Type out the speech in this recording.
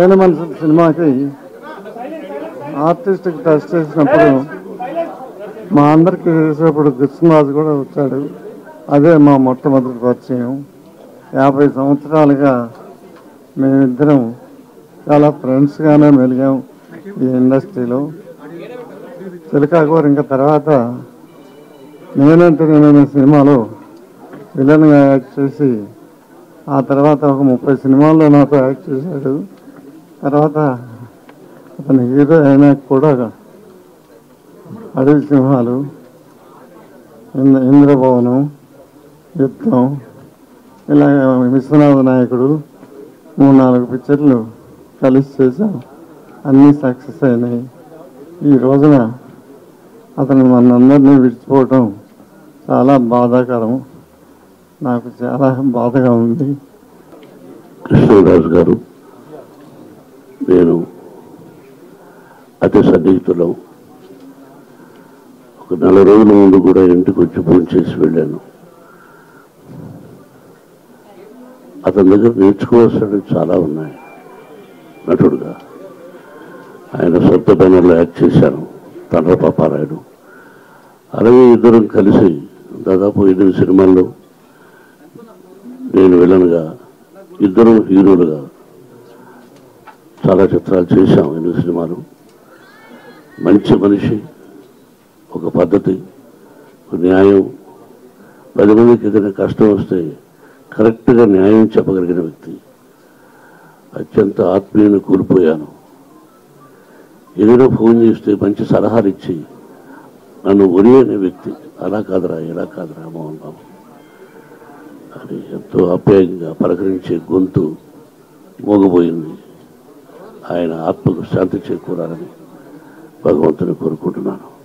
పెద్ద మనుషుల సినిమాకి ఆర్టిస్ట్కి టెస్ట్ చేసినప్పుడు మా అందరికి చేసేప్పుడు కృష్ణరాజు కూడా వచ్చాడు అదే మా మొట్టమొదటి పరిచయం యాభై సంవత్సరాలుగా మేమిద్దరం చాలా ఫ్రెండ్స్గానే మెలిగాం ఈ ఇండస్ట్రీలో చిలకాకూర ఇంకా తర్వాత నేనంటే నేను సినిమాలో విలన్గా యాక్ట్ చేసి ఆ తర్వాత ఒక ముప్పై సినిమాల్లో నాతో యాక్ట్ చేశాడు తర్వాత అతను హీరో అయినా కూడా అడవి సింహాలు ఇంద్ర ఇంద్రభవనం యుద్ధం ఇలా విశ్వనాథ నాయకుడు మూడు నాలుగు పిక్చర్లు కలిసి చేశాం అన్నీ సక్సెస్ అయినాయి ఈ రోజున అతను మనందరినీ విడిచిపోవటం చాలా బాధాకరం నాకు చాలా బాధగా ఉంది కృష్ణరాజు గారు నేను అతి సన్నిహితులం ఒక నెల రోజుల ముందు కూడా ఇంటికి వచ్చి ఫోన్ చేసి వెళ్ళాను అతని దగ్గర నేర్చుకోవాల్సినవి చాలా ఉన్నాయి నటుడుగా ఆయన సొంత బ్యానర్లో యాక్ట్ చేశాను తండ్ర పాపారాయుడు అలాగే ఇద్దరం కలిసి దాదాపు ఎనిమిది సినిమాల్లో నేను విలన్గా ఇద్దరు హీరోలుగా చాలా చిత్రాలు చేశాం ఎనిమిది సినిమాలు మంచి మనిషి ఒక పద్ధతి ఒక న్యాయం పది మందికి ఏదైనా కష్టం వస్తే కరెక్ట్గా న్యాయం చెప్పగలిగిన వ్యక్తి అత్యంత ఆత్మీయను కోల్పోయాను ఏదైనా ఫోన్ చేస్తే మంచి సలహాలు ఇచ్చి నన్ను ఒరి అనే వ్యక్తి అలా కాదురా ఇలా కాదురా మోహన్ బాబు అని ఎంతో ఆప్యాయంగా పలకరించే గొంతు మోగబోయింది ఆయన ఆత్మకు శాంతి చేకూరాలని భగవంతుని కోరుకుంటున్నాను